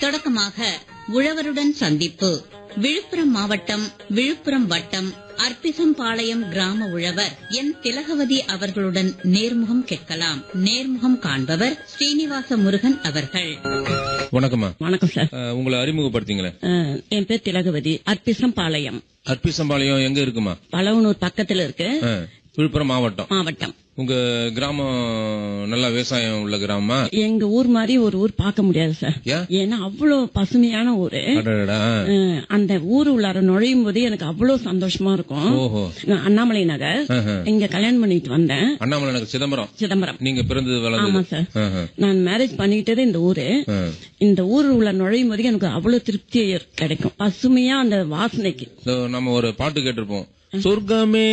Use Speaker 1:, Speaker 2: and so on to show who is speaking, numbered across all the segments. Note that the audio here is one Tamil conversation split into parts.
Speaker 1: தொடக்கமாக உழவருடன் சந்திப்பு விழுப்புரம் மாவட்டம் விழுப்புரம் வட்டம் அர்ப்பிசம்பாளையம் கிராம உழவர் என் திலகவதி அவர்களுடன் நேர்முகம் கேட்கலாம் நேர்முகம் காண்பவர் ஸ்ரீனிவாச முருகன் அவர்கள்
Speaker 2: வணக்கம்மா
Speaker 3: வணக்கம் சார்
Speaker 2: அஹ், உங்களை அறிமுகப்படுத்திங்களேன்
Speaker 3: அஹ், என் பேர் திலகவதி அர்ப்பிசம் பாளையம்
Speaker 2: அற்பிசம்பாளையம் எங்க இருக்குமா
Speaker 3: பழவனூர் பக்கத்துல இருக்கு
Speaker 2: அஹ், விழுப்புரம் மாவட்டம்
Speaker 3: மாவட்டம்
Speaker 2: உங்க கிராமம் நல்லா விவசாயம் உள்ள கிராமமா
Speaker 3: எங்க ஊர் மாதிரி ஒரு ஊர் பார்க்க முடியாது சார்
Speaker 2: ஏன்?
Speaker 3: ஏன்னா அவ்வளவு பசுமையான ஊரு
Speaker 2: அடடடா, அஹ்.
Speaker 3: அஹ், அந்த ஊர் உள்ளார நுழையும் போது எனக்கு அவ்வளவு சந்தோஷமா இருக்கும்
Speaker 2: ஓஹோ
Speaker 3: நான் அண்ணாமலை நகர்
Speaker 2: அஹ்,
Speaker 3: இங்க கல்யாணம் பண்ணிட்டு வந்தேன்
Speaker 2: அண்ணாமலை நகர் சிதம்பரம்
Speaker 3: சிதம்பரம்
Speaker 2: நீங்க பிறந்தது
Speaker 3: ஆமா
Speaker 2: வளர்ந்தது
Speaker 3: சார்
Speaker 2: அஹ், அஹ்,
Speaker 3: நான் மேரேஜ் பண்ணிக்கிட்டது இந்த ஊரு
Speaker 2: அஹ்.
Speaker 3: இந்த ஊர் உள்ள நுழையும் போது எனக்கு அவ்வளவு திருப்தி கிடைக்கும் பசுமையா அந்த வாசனைக்கு
Speaker 2: இதோ நம்ம ஒரு பாட்டு கேட்டிருப்போம் சொர்க்கமே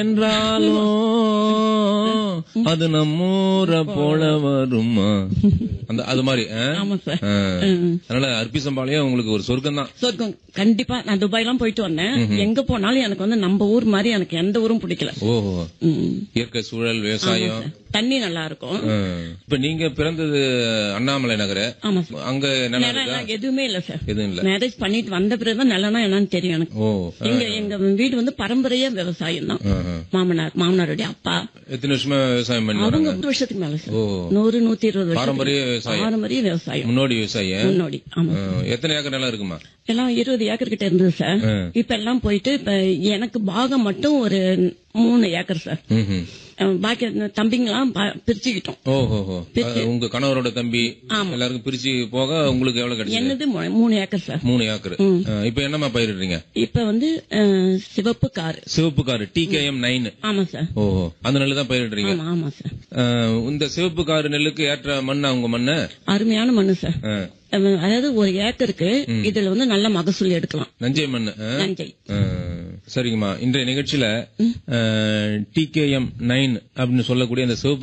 Speaker 2: என்றாலும் அது நம்மூர போல வருமா அந்த அது மாதிரி அஹ்?
Speaker 3: ஆமா சார்
Speaker 2: அஹ்.
Speaker 3: ம்.
Speaker 2: அதனால அற்பிசம்பாளையம் உங்களுக்கு ஒரு சொர்க்கம் தான்
Speaker 3: சொர்க்கம் கண்டிப்பா நான் துபாய் எல்லாம் போயிட்டு வந்தேன் எங்க போனாலும் எனக்கு வந்து நம்ம ஊர் மாதிரி எனக்கு எந்த ஊரும் பிடிக்கல
Speaker 2: ஓஹோ
Speaker 3: ம்.
Speaker 2: இயற்கை சூழல் விவசாயம்
Speaker 3: தண்ணி நல்லா இருக்கும்
Speaker 2: அஹ். இப்ப நீங்க பிறந்தது அண்ணாமலை நகர
Speaker 3: ஆமா சார்
Speaker 2: அங்க நிலம்
Speaker 3: நிலம்
Speaker 2: இருக்கா
Speaker 3: எல்லாம் எதுவுமே இல்ல சார்
Speaker 2: எதுவும் இல்ல
Speaker 3: மேரேஜ் பண்ணிட்டு வந்த பிறகுதான் நிலம்னா என்னன்னு தெரியும் எனக்கு
Speaker 2: ஓ
Speaker 3: எங்க எங்க வீடு வந்து பரம்பரையா விவசாயம் தான்
Speaker 2: அஹ், அஹ்.
Speaker 3: மாமனார் மாமனாருடைய அப்பா
Speaker 2: எத்தனை வருஷமா விவசாயம் பண்ணி
Speaker 3: அவங்க
Speaker 2: வராங்க
Speaker 3: நூறு வருஷத்துக்கு மேல சார்
Speaker 2: ஓ
Speaker 3: நூறு நூத்தி இருபது வருஷம்
Speaker 2: பாரம்பரிய விவசாயம்
Speaker 3: பாரம்பரிய விவசாயம்
Speaker 2: முன்னோடி விவசாயம்
Speaker 3: முன்னோடி ஆமா
Speaker 2: அஹ், எத்தனை ஏக்கர் நிலம் இருக்குமா
Speaker 3: எல்லாம் இருபது ஏக்கர் கிட்ட இருந்தது சார்
Speaker 2: ம்.
Speaker 3: இப்ப எல்லாம் போயிட்டு இப்ப எனக்கு பாகம் மட்டும் ஒரு மூணு ஏக்கர் சார்
Speaker 2: ம்ஹும்.
Speaker 3: அஹ் பாக்கி அந்த தம்பிங்கெல்லாம் பா- பிரிச்சுக்கிட்டோம்
Speaker 2: ஓஹோஹோ அது உங்க கணவரோட தம்பி எல்லாருக்கும் பிரிச்சு போக உங்களுக்கு எவ்வளவு கிடைச்சது
Speaker 3: என்னது மூ- மூணு ஏக்கர் சார்
Speaker 2: மூணு ஏக்கர் அஹ், இப்ப என்னமா பயிரிடுறீங்க
Speaker 3: இப்ப வந்து அஹ், சிவப்பு காரு
Speaker 2: சிவப்பு காரு டிகேஎம் நைன்
Speaker 3: ஆமா சார்
Speaker 2: ஓஹோ அந்த நெல்லு தான் பயிரிடுறீங்க
Speaker 3: ஆமா ஆமா சார்
Speaker 2: அஹ், இந்த சிவப்பு காரு நெல்லுக்கு ஏற்ற மண்ணா உங்க மண்ணு
Speaker 3: அருமையான மண்ணு சார்
Speaker 2: அஹ்,
Speaker 3: அஹ், அதாவது ஒரு ஏக்கருக்கு இதுல வந்து நல்ல மகசூல் எடுக்கலாம்
Speaker 2: நஞ்சை மண்ணு அஹ்?
Speaker 3: நஞ்சை
Speaker 2: அஹ், சரிங்கம்மா இன்றைய நிகழ்ச்சியில டிகேஎம் நைன் அப்படின்னு சொல்லக்கூடிய அந்த சிவப்பு